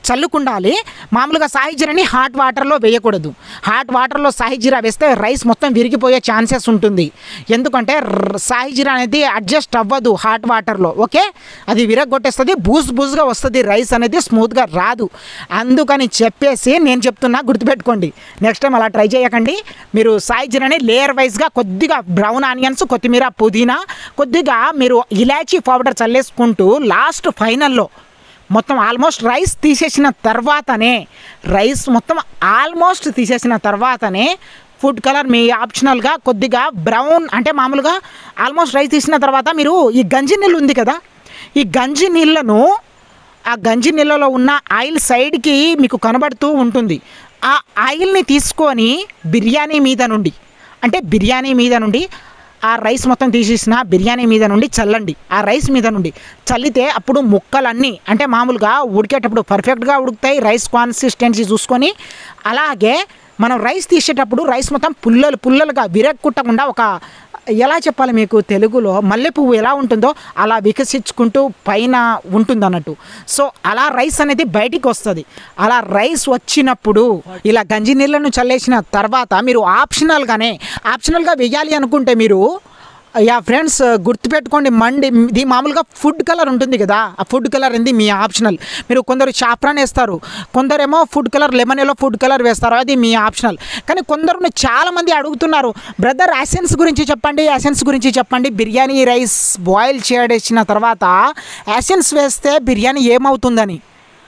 చల్లుకుండాలి మామూలుగా సాయి జీరాని హాట్ వాటర్లో వేయకూడదు హాట్ వాటర్లో సాయి జీరా వేస్తే రైస్ మొత్తం విరిగిపోయే ఛాన్సెస్ ఉంటుంది ఎందుకంటే ర్- సాయి జీరా అనేది అడ్జస్ట్ అవ్వదు హాట్ వాటర్లో ఓకే అది విరగొట్టేస్తుంది బూజ్ బూజ్గా వస్తుంది రైస్ అనేది స్మూత్గా రాదు అందుకని చెప్పేసి నేను చెప్తున్నా గుర్తుపెట్టుకోండి నెక్స్ట్ టైం అలా ట్రై చేయకండి మీరు సాయి జీరాని లేయర్ వైజ్గా కొద్దిగా బ్రౌన్ ఆనియన్స్ కొత్తిమీర పుదీనా కొద్దిగా మీరు ఇలాచీ పౌడర్ చల్లేసుకుంటూ లాస్ట్ ఫైనల్లో మొత్తం ఆల్మోస్ట్ రైస్ తీసేసిన తర్వాతనే రైస్ మొత్తం ఆల్మోస్ట్ తీసేసిన తర్వాతనే ఫుడ్ కలర్ మీ ఆప్షనల్గా కొద్దిగా బ్రౌన్ అంటే మామూలుగా ఆల్మోస్ట్ రైస్ తీసిన తర్వాత మీరు ఈ గంజి నీళ్ళు ఉంది కదా ఈ గంజి నీళ్ళను ఆ గంజి నీళ్ళలో ఉన్న ఆయిల్ సైడ్కి మీకు కనబడుతూ ఉంటుంది ఆ ఆయిల్ని తీసుకొని బిర్యానీ మీద నుండి అంటే బిర్యానీ మీద నుండి ఆ రైస్ మొత్తం తీసేసిన బిర్యానీ మీద నుండి చల్లండి ఆ రైస్ మీద నుండి చల్లితే అప్పుడు ముక్కలన్నీ అంటే మామూలుగా ఉడికేటప్పుడు పర్ఫెక్ట్గా ఉడుకుతాయి రైస్ కాన్సిస్టెన్సీ చూసుకొని అలాగే మనం రైస్ తీసేటప్పుడు రైస్ మొత్తం పుల్లలు పుల్లలుగా విరక్కుట్టకుండా ఒక ఎలా చెప్పాలి మీకు తెలుగులో మల్లె పువ్వు ఎలా ఉంటుందో అలా వికసించుకుంటూ పైన ఉంటుంది అన్నట్టు సో అలా రైస్ అనేది బయటికి వస్తుంది అలా రైస్ వచ్చినప్పుడు ఇలా గంజి నీళ్ళను చల్లేసిన తర్వాత మీరు ఆప్షనల్గానే ఆప్షనల్గా వెయ్యాలి అనుకుంటే మీరు యా ఫ్రెండ్స్ గుర్తుపెట్టుకోండి మండి ఇది మామూలుగా ఫుడ్ కలర్ ఉంటుంది కదా ఆ ఫుడ్ కలర్ అనేది మీ ఆప్షనల్ మీరు కొందరు చాప్రాన్ వేస్తారు కొందరేమో food colour lemon yellow food colour వేస్తారు అది మీ ఆప్షనల్ కానీ కొందరు చాలా మంది అడుగుతున్నారు బ్రదర్ యాసెన్స్ గురించి చెప్పండి యాసెన్స్ గురించి చెప్పండి బిర్యానీ రైస్ బాయిల్ చేయడేసిన తర్వాత యాసెన్స్ వేస్తే బిర్యానీ ఏమవుతుందని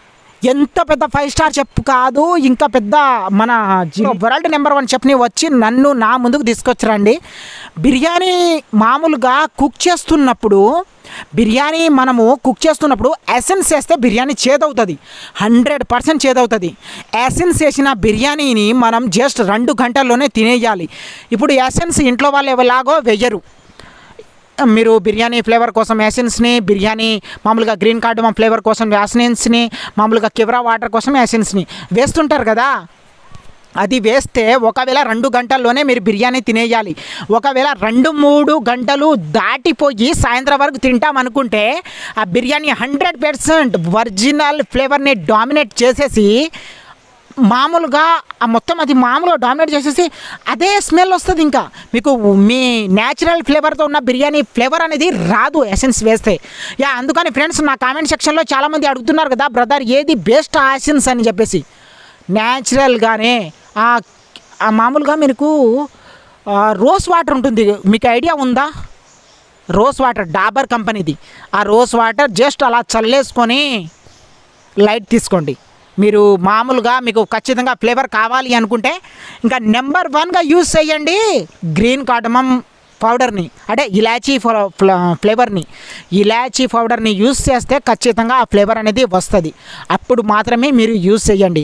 ఎంత పెద్ద ఫైవ్ స్టార్ చెప్పు కాదు ఇంకా పెద్ద మన వరల్డ్ నెంబర్ వన్ చెప్ని వచ్చి నన్ను నా ముందుకు తీసుకొచ్చరండి బిర్యానీ మామూలుగా కుక్ చేస్తున్నప్పుడు బిర్యానీ మనము కుక్ చేస్తున్నప్పుడు ఎసెన్స్ వేస్తే బిర్యానీ చేదవుతుంది హండ్రెడ్ పర్సెంట్ చేదవుతుంది ఎసెన్స్ వేసిన బిర్యానీని మనం జస్ట్ రెండు గంటల్లోనే తినేయాలి ఇప్పుడు ఎసెన్స్ ఇంట్లో వాళ్ళు ఎలాగో వెయ్యరు మీరు బిర్యానీ ఫ్లేవర్ కోసం యాసిన్స్ని బిర్యానీ మామూలుగా గ్రీన్ కార్డమం ఫ్లేవర్ కోసం యాసిన్స్ని మామూలుగా కివరా వాటర్ కోసం యాసిన్స్ని వేస్తుంటారు కదా అది వేస్తే ఒకవేళ రెండు గంటల్లోనే మీరు బిర్యానీ తినేయాలి ఒకవేళ రెండు మూడు గంటలు దాటిపోయి సాయంత్రం వరకు తింటాం అనుకుంటే ఆ బిర్యానీ హండ్రెడ్ పర్సెంట్ ఒరిజినల్ ఫ్లేవర్ని డామినేట్ చేసేసి మామూలుగా ఆ మొత్తం అది మామూలుగా డామినేట్ చేసేసి అదే స్మెల్ వస్తుంది ఇంకా మీకు మీ న్యాచురల్ ఫ్లేవర్తో ఉన్న బిర్యానీ ఫ్లేవర్ అనేది రాదు ఎసెన్స్ వేస్తే యా అందుకని ఫ్రెండ్స్ నా కామెంట్ సెక్షన్లో చాలామంది అడుగుతున్నారు కదా బ్రదర్ ఏది బెస్ట్ ఎసెన్స్ అని చెప్పేసి న్యాచురల్గానే ఆ ఆ మామూలుగా మీకు ఆ, రోస్ వాటర్ ఉంటుంది మీకు ఐడియా ఉందా రోస్ వాటర్ డాబర్ కంపెనీది ఆ రోస్ వాటర్ జస్ట్ అలా చల్లేసుకొని లైట్ తీసుకోండి మీరు మామూలుగా మీకు ఖచ్చితంగా ఫ్లేవర్ కావాలి అనుకుంటే ఇంకా నెంబర్ వన్గా యూజ్ చేయండి గ్రీన్ కార్డమం పౌడర్ని అంటే ఇలాచీ ఫ్ల- ఫ్ల- ఫ్లేవర్ని ఇలాచీ పౌడర్ని యూజ్ చేస్తే ఖచ్చితంగా ఆ ఫ్లేవర్ అనేది వస్తుంది అప్పుడు మాత్రమే మీరు యూజ్ చేయండి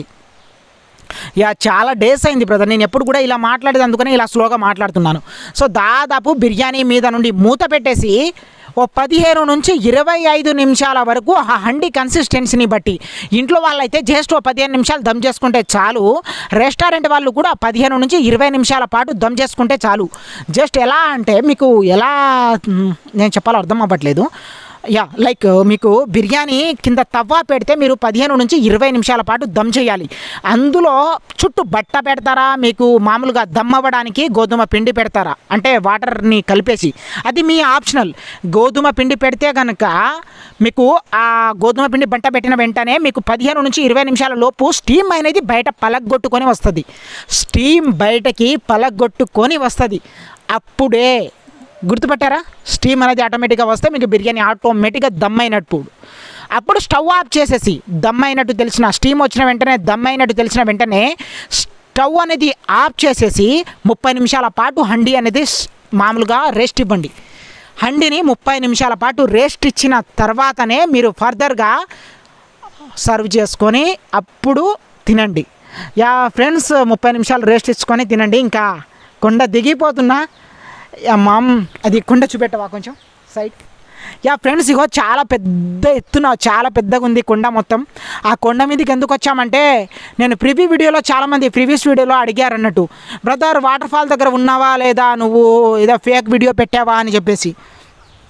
యా చాలా డేస్ అయింది బ్రదర్ నేను ఎప్పుడు కూడా ఇలా మాట్లాడేది అందుకని ఇలా స్లోగా మాట్లాడుతున్నాను సో దాదాపు బిర్యానీ మీద నుండి మూత పెట్టేసి ఓ పదిహేను నుంచి ఇరవై ఐదు నిమిషాల వరకు ఆ హండి కన్సిస్టెన్సీని బట్టి ఇంట్లో వాళ్ళైతే జస్ట్ ఓ పదిహేను నిమిషాలు దమ్ చేసుకుంటే చాలు రెస్టారెంట్ వాళ్ళు కూడా పదిహేను నుంచి ఇరవై నిమిషాల పాటు దమ్ చేసుకుంటే చాలు జస్ట్ ఎలా అంటే మీకు ఎలా మ్, నేను చెప్పాలో అర్థం అవ్వట్లేదు యా లైక్ మీకు బిర్యానీ కింద తవ్వ పెడితే మీరు పదిహేను నుంచి ఇరవై నిమిషాల పాటు దమ్ చేయాలి అందులో చుట్టూ బట్ట పెడతారా మీకు మామూలుగా దమ్ అవ్వడానికి గోధుమ పిండి పెడతారా అంటే వాటర్ని కలిపేసి అది మీ ఆప్షనల్ గోధుమ పిండి పెడితే కనుక మీకు ఆ గోధుమ పిండి బట్ట పెట్టిన వెంటనే మీకు పదిహేను నుంచి ఇరవై నిమిషాల లోపు స్టీమ్ అనేది బయట పలగొట్టుకొని వస్తుంది స్టీమ్ బయటకి పలగొట్టుకొని వస్తుంది అప్పుడే గుర్తుపట్టారా స్టీమ్ అనేది ఆటోమేటిక్గా వస్తే మీకు బిర్యానీ ఆటోమేటిక్గా దమ్ అయినట్టు అప్పుడు స్టవ్ ఆఫ్ చేసేసి దమ్ అయినట్టు తెలిసిన స్టీమ్ వచ్చిన వెంటనే దమ్ అయినట్టు తెలిసిన వెంటనే స్టవ్ అనేది ఆఫ్ చేసేసి ముప్పై నిమిషాల పాటు హండీ అనేది స్- మామూలుగా రెస్ట్ ఇవ్వండి హండీని ముప్పై నిమిషాల పాటు రెస్ట్ ఇచ్చిన తర్వాతనే మీరు ఫర్దర్గా సర్వ్ చేసుకొని అప్పుడు తినండి యా ఫ్రెండ్స్ ముప్పై నిమిషాలు రెస్ట్ ఇచ్చుకొని తినండి ఇంకా కొండ దిగిపోతున్నా యా మామ్ అది కొండ చూపెట్టవా కొంచెం సైడ్ యా ఫ్రెండ్స్ ఇగో చాలా పెద్ద ఎత్తున చాలా పెద్దగా ఉంది కొండ మొత్తం ఆ కొండ మీదకి ఎందుకు వచ్చామంటే నేను ప్రివ్యూ వీడియోలో చాలామంది ప్రీవియస్ వీడియోలో అడిగారు అన్నట్టు బ్రదర్ వాటర్ ఫాల్ దగ్గర ఉన్నావా లేదా నువ్వు ఏదో ఫేక్ వీడియో పెట్టావా అని చెప్పేసి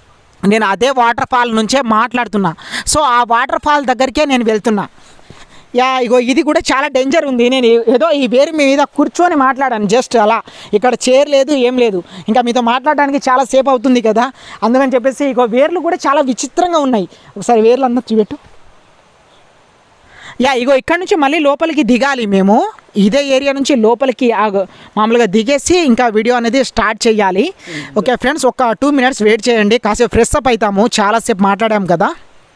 నేను అదే వాటర్ ఫాల్ నుంచే మాట్లాడుతున్నా సో ఆ వాటర్ ఫాల్ దగ్గరికే నేను వెళ్తున్నా యా ఇగో ఇది కూడా చాలా డేంజర్ ఉంది నేను ఏదో ఈ వేరు మీద కూర్చొని మాట్లాడాను జస్ట్ అలా ఇక్కడ చైర్ లేదు ఏం లేదు ఇంకా మీతో మాట్లాడడానికి చాలా సేపు అవుతుంది కదా అందుకని చెప్పేసి ఇగో వేర్లు కూడా చాలా విచిత్రంగా ఉన్నాయి ఒకసారి వేర్లు అందరూ చూపెట్టు యా ఇగో ఇక్కడ నుంచి మళ్ళీ లోపలికి దిగాలి మేము ఇదే ఏరియా నుంచి లోపలికి ఆ- మామూలుగా దిగేసి ఇంకా వీడియో అనేది స్టార్ట్ చేయాలి ఓకే ఫ్రెండ్స్ ఒక టూ మినిట్స్ వెయిట్ చేయండి కాసేపు ఫ్రెష్ అప్ అవుతాము చాలాసేపు మాట్లాడాం కదా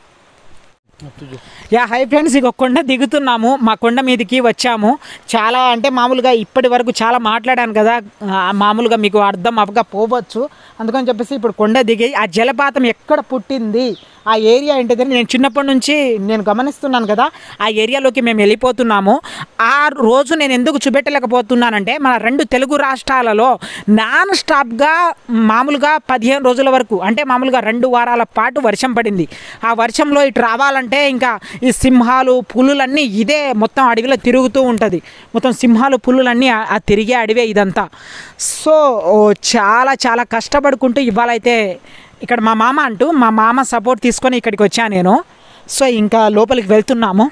యా హై ఫ్రెండ్స్ ఇక కొండ దిగుతున్నాము మా కొండ మీదకి వచ్చాము చాలా అంటే మామూలుగా ఇప్పటి వరకు చాలా మాట్లాడాను కదా ఆ, మామూలుగా మీకు అర్థం అవ్వకపోవచ్చు అందుకని చెప్పేసి ఇప్పుడు కొండ దిగి ఆ జలపాతం ఎక్కడ పుట్టింది ఆ ఏరియా ఏంటిదని నేను చిన్నప్పటి నుంచి నేను గమనిస్తున్నాను కదా ఆ ఏరియాలోకి మేము వెళ్ళిపోతున్నాము ఆ రోజు నేను ఎందుకు చూపెట్టలేకపోతున్నానంటే మన రెండు తెలుగు రాష్ట్రాలలో నాన్ స్టాప్గా మామూలుగా పదిహేను రోజుల వరకు అంటే మామూలుగా రెండు వారాల పాటు వర్షం పడింది ఆ వర్షంలో ఇటు రావాలంటే ఇంకా ఈ సింహాలు పులులన్నీ ఇదే మొత్తం అడవిలో తిరుగుతూ ఉంటుంది మొత్తం సింహాలు పులులన్నీ ఆ- ఆ తిరిగే అడవే ఇదంతా సో ఓ, చాలా చాలా కష్టపడుకుంటూ ఇవాళైతే ఇక్కడ మా మామ అంటూ మా మామ సపోర్ట్ తీసుకొని ఇక్కడికి వచ్చాను నేను సో ఇంకా లోపలికి వెళ్తున్నాము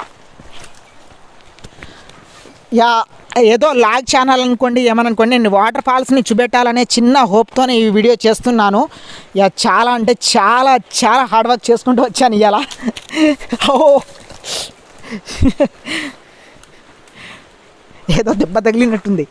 యా ఏదో లాగ్ ఛానల్ అనుకోండి ఏమనుకోండి నేను వాటర్ ఫాల్స్ని చూపెట్టాలనే చిన్న హోప్తోనే ఈ వీడియో చేస్తున్నాను యా చాలా అంటే చాలా చాలా హార్డ్ వర్క్ చేసుకుంటూ వచ్చాను ఇవాళ ఓ ఏదో దెబ్బ తగిలినట్టుంది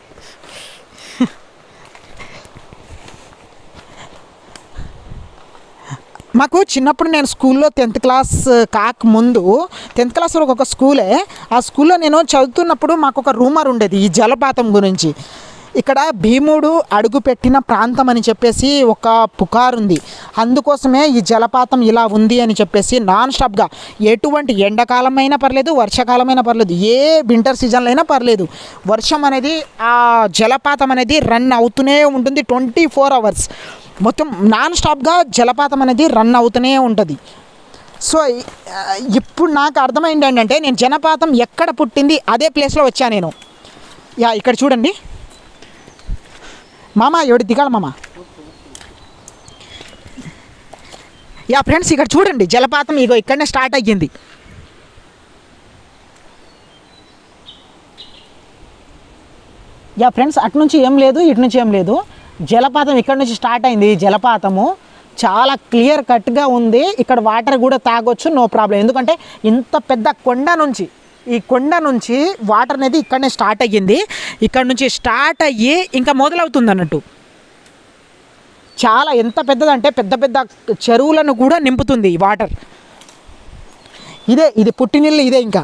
మాకు చిన్నప్పుడు నేను స్కూల్లో టెన్త్ క్లాస్ కాక ముందు టెన్త్ క్లాస్ వరకు ఒక స్కూలే ఆ స్కూల్లో నేను చదువుతున్నప్పుడు మాకు ఒక రూమర్ ఉండేది ఈ జలపాతం గురించి ఇక్కడ భీముడు అడుగు పెట్టిన ప్రాంతం అని చెప్పేసి ఒక పుకారు ఉంది అందుకోసమే ఈ జలపాతం ఇలా ఉంది అని చెప్పేసి నాన్ స్టాప్గా ఎటువంటి ఎండాకాలమైనా పర్లేదు వర్షాకాలమైనా పర్లేదు ఏ వింటర్ సీజన్లో అయినా పర్లేదు వర్షం అనేది ఆ జలపాతం అనేది రన్ అవుతూనే ఉంటుంది ట్వంటీ ఫోర్ అవర్స్ మొత్తం నాన్ స్టాప్గా జలపాతం అనేది రన్ అవుతూనే ఉంటుంది సో ఇ- ఆ, ఇప్పుడు నాకు అర్థమైంది ఏంటంటే నేను జలపాతం ఎక్కడ పుట్టింది అదే ప్లేస్లో వచ్చా నేను యా ఇక్కడ చూడండి మామ ఎవడి దిగాల మామ యా ఫ్రెండ్స్ ఇక్కడ చూడండి జలపాతం ఇగో ఇక్కడనే స్టార్ట్ అయ్యింది యా ఫ్రెండ్స్ అటు నుంచి ఏం లేదు ఇటు నుంచి ఏం లేదు జలపాతం ఇక్కడ నుంచి స్టార్ట్ అయింది ఈ జలపాతము చాలా క్లియర్ కట్గా ఉంది ఇక్కడ వాటర్ కూడా తాగొచ్చు నో ప్రాబ్లం ఎందుకంటే ఇంత పెద్ద కొండ నుంచి ఈ కొండ నుంచి వాటర్ అనేది ఇక్కడనే స్టార్ట్ అయ్యింది ఇక్కడ నుంచి స్టార్ట్ అయ్యి ఇంకా మొదలవుతుంది అన్నట్టు చాలా ఎంత పెద్దదంటే పెద్ద పెద్ద చెరువులను కూడా నింపుతుంది ఈ వాటర్ ఇదే ఇది పుట్టినిల్లు ఇదే ఇంకా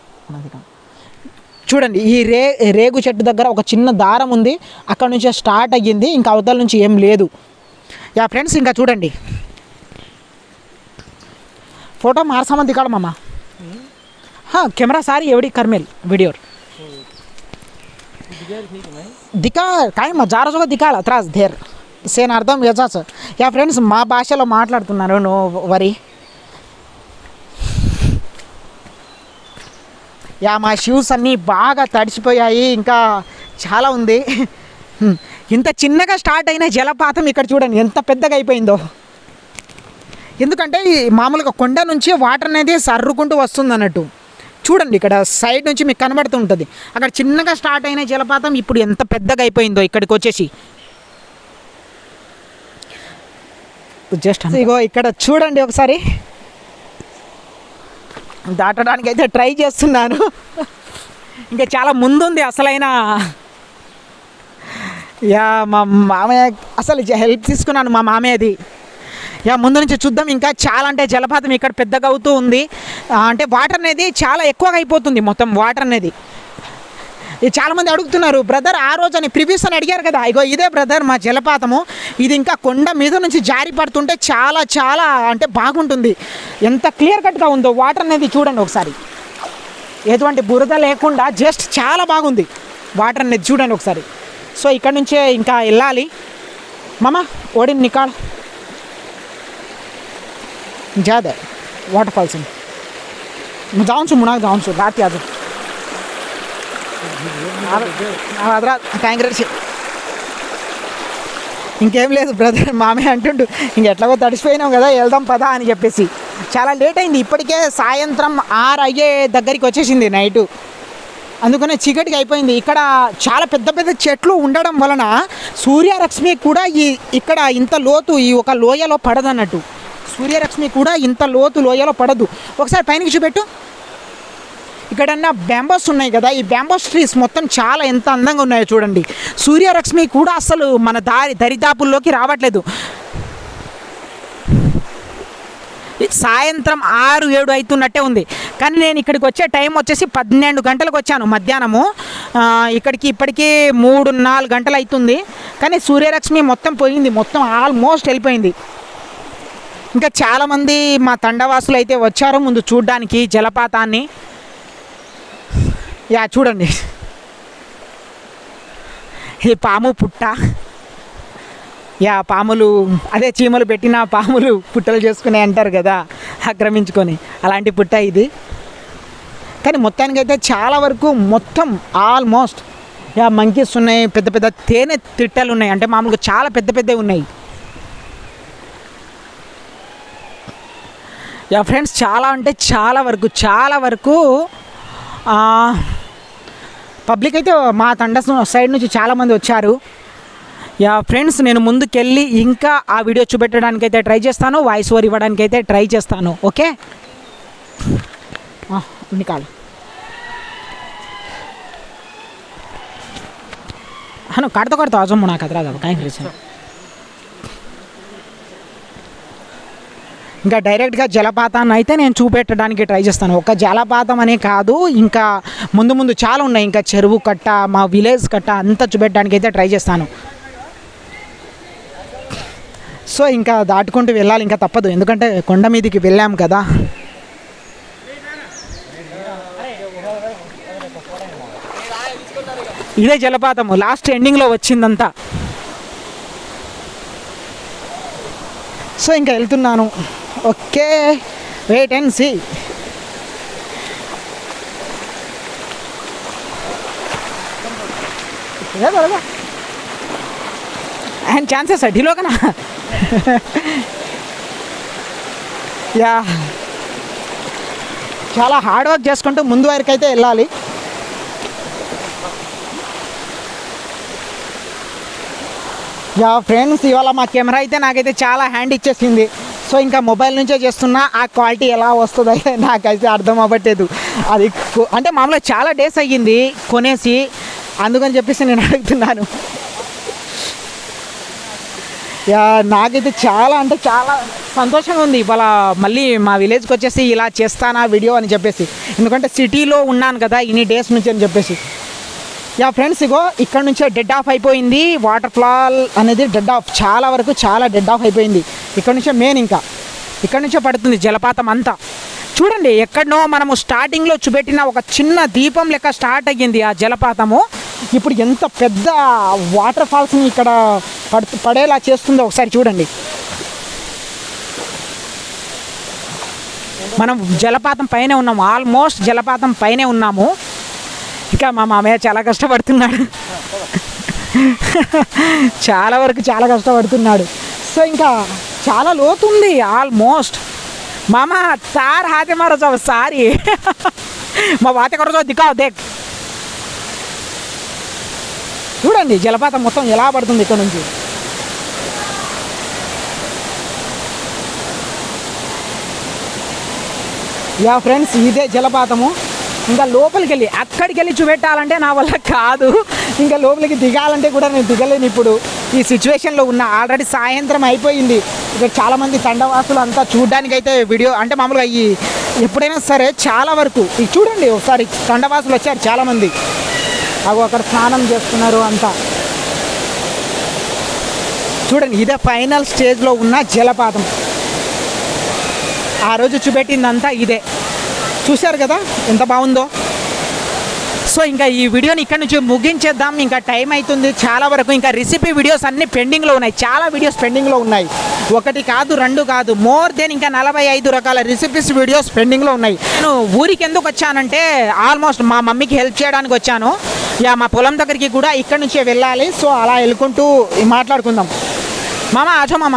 చూడండి ఈ రే రేగు చెట్టు దగ్గర ఒక చిన్న దారం ఉంది అక్కడ నుంచి స్టార్ట్ అయ్యింది ఇంకా అవతల నుంచి ఏం లేదు యా ఫ్రెండ్స్ ఇంకా చూడండి ఫోటో మారసామని దిగాడు మామ हाँ कैमरा सारी एवढी करमेल व्हिडिओवर दिका काय मग జారా సోగా దికాల త్రాస్ ధేర్ సేన్ అర్థం యజాస్ యా ఫ్రెండ్స్ మా భాషలో మాట్లాడుతున్నాను నో వరి యా మా షూస్ అన్నీ బాగా తడిసిపోయాయి ఇంకా చాలా ఉంది హ్మ్. ఇంత చిన్నగా స్టార్ట్ అయిన జలపాతం ఇక్కడ చూడండి ఎంత పెద్దగా అయిపోయిందో ఎందుకంటే ఈ మామూలుగా కొండ నుంచి వాటర్ అనేది సర్రుకుంటూ వస్తుంది అన్నట్టు చూడండి ఇక్కడ సైడ్ నుంచి మీకు కనబడుతూ ఉంటుంది అక్కడ చిన్నగా స్టార్ట్ అయిన జలపాతం ఇప్పుడు ఎంత పెద్దగా అయిపోయిందో ఇక్కడికి వచ్చేసి జస్ట్ ఇగో ఇక్కడ చూడండి ఒకసారి దాటడానికి అయితే ట్రై చేస్తున్నాను ఇంకా చాలా ముందుంది అసలైన యా మా మామయ్య అసలు హెల్ప్ తీసుకున్నాను మా మామయ్యది యా ముందు నుంచి చూద్దాం ఇంకా చాలా అంటే జలపాతం ఇక్కడ పెద్దగా అవుతూ ఉంది ఆ, అంటే వాటర్ అనేది చాలా ఎక్కువగా అయిపోతుంది మొత్తం వాటర్ అనేది ఇది చాలామంది అడుగుతున్నారు బ్రదర్ ఆ రోజు అని ప్రివ్యూస్ అని అడిగారు కదా ఇగో ఇదే బ్రదర్ మా జలపాతము ఇది ఇంకా కొండ మీద నుంచి జారి పడుతుంటే చాలా చాలా అంటే బాగుంటుంది ఎంత క్లియర్ కట్గా ఉందో వాటర్ అనేది చూడండి ఒకసారి ఎటువంటి బురద లేకుండా జస్ట్ చాలా బాగుంది వాటర్ అనేది చూడండి ఒకసారి సో ఇక్కడ నుంచే ఇంకా వెళ్ళాలి మామ ఓడి నికాల్ ज्यादा है वाटरफॉल से म जान्छु मुनाक जान्छु राति आज ಅದ್ರ ಕಾಂಗ್ರೆಸ್ ఇంకేం లేదు బ్రదర్ మామే అంటుండు ఇంక ఎట్లాగో తడిసిపోయినాం కదా వెళ్దాం పదా అని చెప్పేసి చాలా లేట్ అయింది ఇప్పటికే సాయంత్రం ఆరు అయ్యే దగ్గరికి వచ్చేసింది నైటు అందుకనే చీకటికి అయిపోయింది ఇక్కడ చాలా పెద్ద పెద్ద చెట్లు ఉండడం వలన సూర్యరశ్మి కూడా ఈ ఇక్కడ ఇంత లోతు ఈ ఒక లోయలో పడదన్నట్టు సూర్యరశ్మి కూడా ఇంత లోతు లోయలో పడదు ఒకసారి పైనకి చూపెట్టు ఇక్కడన్నా బ్యాంబోస్ ఉన్నాయి కదా ఈ బ్యాంబోస్ ట్రీస్ మొత్తం చాలా ఎంత అందంగా ఉన్నాయో చూడండి సూర్యరశ్మి కూడా అసలు మన దారి దరిదాపుల్లోకి రావట్లేదు ఈ సాయంత్రం ఆరు ఏడు అవుతున్నట్టే ఉంది కానీ నేను ఇక్కడికి వచ్చే టైం వచ్చేసి పన్నెండు గంటలకు వచ్చాను మధ్యాహ్నము ఆ, ఇక్కడికి ఇప్పటికీ మూడు నాలుగు గంటలు అవుతుంది కానీ సూర్యరశ్మి మొత్తం పోయింది మొత్తం ఆల్మోస్ట్ వెళ్ళిపోయింది ఇంకా చాలామంది మా తండవాసులు అయితే వచ్చారు ముందు చూడ్డానికి జలపాతాన్ని యా చూడండి ఈ పాము పుట్ట యా పాములు అదే చీమలు పెట్టిన పాములు పుట్టలు చేసుకుని అంటారు కదా ఆక్రమించుకొని అలాంటి పుట్ట ఇది కానీ మొత్తానికైతే చాలా వరకు మొత్తం ఆల్మోస్ట్ యా మంకీస్ ఉన్నాయి పెద్ద పెద్ద తేనె తిట్టలు ఉన్నాయి అంటే మామూలుగా చాలా పెద్ద పెద్దవి ఉన్నాయి యా ఫ్రెండ్స్ చాలా అంటే చాలా వరకు చాలా వరకు ఆ, పబ్లిక్ అయితే మా తండ సైడ్ నుంచి చాలామంది వచ్చారు యా ఫ్రెండ్స్ నేను ముందుకెళ్ళి ఇంకా ఆ వీడియో చూపెట్టడానికి అయితే ట్రై చేస్తాను వాయిస్ ఓవర్ ఇవ్వడానికి అయితే ట్రై చేస్తాను ఓకే నికాల్ हाँ काटतो काटतो अजून म्हणा खात राहा काय करायचं ఇంకా డైరెక్ట్గా జలపాతాన్ని అయితే నేను చూపెట్టడానికి ట్రై చేస్తాను ఒక జలపాతం అనే కాదు ఇంకా ముందు ముందు చాలా ఉన్నాయి ఇంకా చెరువు కట్ట మా విలేజ్ కట్ట అంతా చూపెట్టడానికి అయితే ట్రై చేస్తాను సో ఇంకా దాటుకుంటూ వెళ్ళాలి ఇంకా తప్పదు ఎందుకంటే కొండ మీదకి వెళ్ళాం కదా ఇదే జలపాతము లాస్ట్ ఎండింగ్లో వచ్చిందంతా సో ఇంకా వెళ్తున్నాను okay wait and see and chances ఢిలో కనా యా చాలా హార్డ్ వర్క్ చేసుకుంటూ ముందు వరకు అయితే వెళ్ళాలి యా ఫ్రెండ్స్ ఇవాళ మా కెమెరా అయితే నాకైతే చాలా హ్యాండ్ ఇచ్చేసింది సో ఇంకా మొబైల్ నుంచే చేస్తున్నా ఆ క్వాలిటీ ఎలా వస్తుందో నాకైతే అర్థం అవ్వట్లేదు అది కొ- అంటే మామూలుగా చాలా డేస్ అయ్యింది కొనేసి అందుకని చెప్పేసి నేను అడుగుతున్నాను యా నాకైతే చాలా అంటే చాలా సంతోషంగా ఉంది ఇవాళ మళ్ళీ మా విలేజ్కి వచ్చేసి ఇలా చేస్తానా వీడియో అని చెప్పేసి ఎందుకంటే సిటీలో ఉన్నాను కదా ఇన్ని డేస్ నుంచి అని చెప్పేసి యా ఫ్రెండ్స్ ఇగో ఇక్కడ నుంచే డెడ్ ఆఫ్ అయిపోయింది వాటర్ ఫ్లాల్ అనేది డెడ్ ఆఫ్ చాలా వరకు చాలా డెడ్ ఆఫ్ అయిపోయింది ఇక్కడ నుంచే మెయిన్ ఇంకా ఇక్కడ నుంచే పడుతుంది జలపాతం అంతా చూడండి ఎక్కడనో మనము స్టార్టింగ్లో చూపెట్టిన ఒక చిన్న దీపం లెక్క స్టార్ట్ అయ్యింది ఆ జలపాతము ఇప్పుడు ఎంత పెద్ద వాటర్ ఫాల్స్ని ఇక్కడ పడు పడేలా చేస్తుందో ఒకసారి చూడండి మనం జలపాతం పైనే ఉన్నాము ఆల్మోస్ట్ జలపాతం పైనే ఉన్నాము ఇక మా మామయ్య చాలా కష్టపడుతున్నాడు చాలా వరకు చాలా కష్టపడుతున్నాడు సో ఇంకా చాలా లోతుంది ఆల్మోస్ట్ మామ సార్ హాతే మారో సార్ సారీ మా వాత కొరసో దికావు దేక్ చూడండి జలపాతం మొత్తం ఎలా పడుతుంది ఇక్కడ నుంచి యా ఫ్రెండ్స్ ఇదే జలపాతము ఇంకా లోపలికి వెళ్ళి అక్కడికి వెళ్ళి చూపెట్టాలంటే నా వల్ల కాదు ఇంకా లోపలికి దిగాలంటే కూడా నేను దిగలేను ఇప్పుడు ఈ సిచ్యువేషన్లో ఉన్న ఆల్రెడీ సాయంత్రం అయిపోయింది ఇక్కడ చాలామంది తండవాసులు అంతా చూడడానికి అయితే వీడియో అంటే మామూలుగా ఈ ఎప్పుడైనా సరే చాలా వరకు ఇది చూడండి ఒకసారి తండవాసులు వచ్చారు చాలామంది అవి అక్కడ స్నానం చేస్తున్నారు అంతా చూడండి ఇదే ఫైనల్ స్టేజ్లో ఉన్న జలపాతం ఆ రోజు చూపెట్టిందంతా ఇదే చూశారు కదా ఎంత బాగుందో సో ఇంకా ఈ వీడియోని ఇక్కడ నుంచి ముగించేద్దాం ఇంకా టైం అవుతుంది చాలా వరకు ఇంకా రెసిపీ వీడియోస్ అన్ని పెండింగ్లో ఉన్నాయి చాలా వీడియోస్ పెండింగ్లో ఉన్నాయి ఒకటి కాదు రెండు కాదు మోర్ దెన్ ఇంకా నలభై ఐదు రకాల రెసిపీస్ వీడియోస్ పెండింగ్లో ఉన్నాయి నేను ఊరికి ఎందుకు వచ్చానంటే ఆల్మోస్ట్ మా మమ్మీకి హెల్ప్ చేయడానికి వచ్చాను యా మా పొలం దగ్గరికి కూడా ఇక్కడ నుంచే వెళ్ళాలి సో అలా వెళ్ళుకుంటూ మాట్లాడుకుందాం మామ ఆచో మామ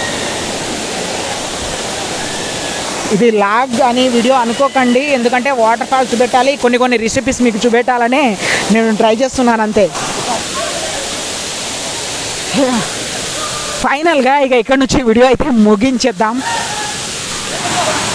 ఇది లాగ్ అని వీడియో అనుకోకండి ఎందుకంటే వాటర్ ఫాల్స్ చూపెట్టాలి కొన్ని కొన్ని రెసిపీస్ మీకు చూపెట్టాలని నేను ట్రై చేస్తున్నాను అంతే ఫైనల్గా ఇక ఇక్కడ నుంచి వీడియో అయితే ముగించేద్దాం